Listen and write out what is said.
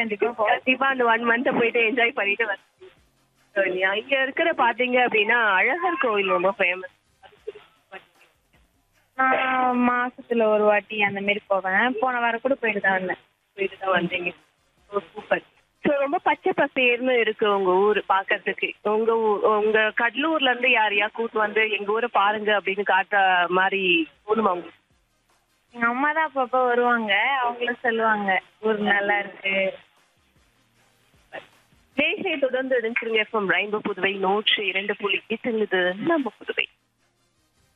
கண்டிப்பா போவேன் கண்டிப்பா அந்த ஒன் மந்த் போயிட்டு என்ஜாய் பண்ணிட்டு வந்து இங்க இருக்கிற பாத்தீங்க அப்படின்னா அழகர் கோவில் ரொம்ப ஃபேமஸ் நான் மாசத்துல ஒரு வாட்டி அந்த மாதிரி போவேன் போன வாரம் கூட போயிட்டு தான் வந்தேன் போயிட்டு தான் வந்தீங்க சூப்பர் ஸோ ரொம்ப பச்சை பசேர்னு இருக்கு உங்க ஊர் பாக்கிறதுக்கு உங்க ஊ- உங்க கடலூர்ல இருந்து யாரையா கூட்டு வந்து எங்க ஊரை பாருங்க அப்படின்னு காட்டுற மாதிரி தோணுமா உங்களுக்கு எங்க அம்மா தான் அப்பப்போ வருவாங்க அவங்களும் சொல்லுவாங்க ஊர் நல்லா இருக்கு தேசிய தொடர்ந்து இருந்துருங்க எஃப்எம் ரெயின்போ புதுவை நூற்றி இரண்டு புள்ளி எட்டு இது நம்ம புதுவை